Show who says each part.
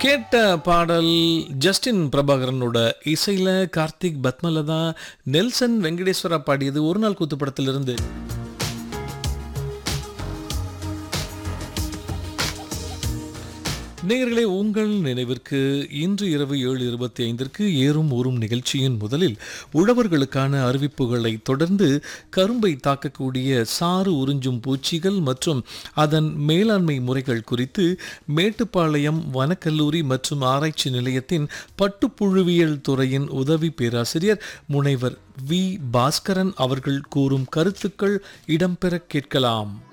Speaker 1: கேட்ட பாடல் ஜஸ்டின் பிரபாகரனோட இசையில கார்த்திக் பத்மலதா நெல்சன் வெங்கடேஸ்வரா பாடியது ஒரு நாள் கூத்து படத்திலிருந்து நேயர்களே உங்கள் நினைவிற்கு இன்று இரவு ஏழு இருபத்தி ஐந்திற்கு ஏறும் ஊறும் நிகழ்ச்சியின் முதலில் உழவர்களுக்கான அறிவிப்புகளை தொடர்ந்து கரும்பை தாக்கக்கூடிய சாறு உறிஞ்சும் பூச்சிகள் மற்றும் அதன் மேலாண்மை முறைகள் குறித்து மேட்டுப்பாளையம் வனக்கல்லூரி மற்றும் ஆராய்ச்சி நிலையத்தின் பட்டுப்புழுவியல் துறையின் உதவி பேராசிரியர் முனைவர் வி பாஸ்கரன் அவர்கள் கூறும் கருத்துக்கள் இடம்பெற கேட்கலாம்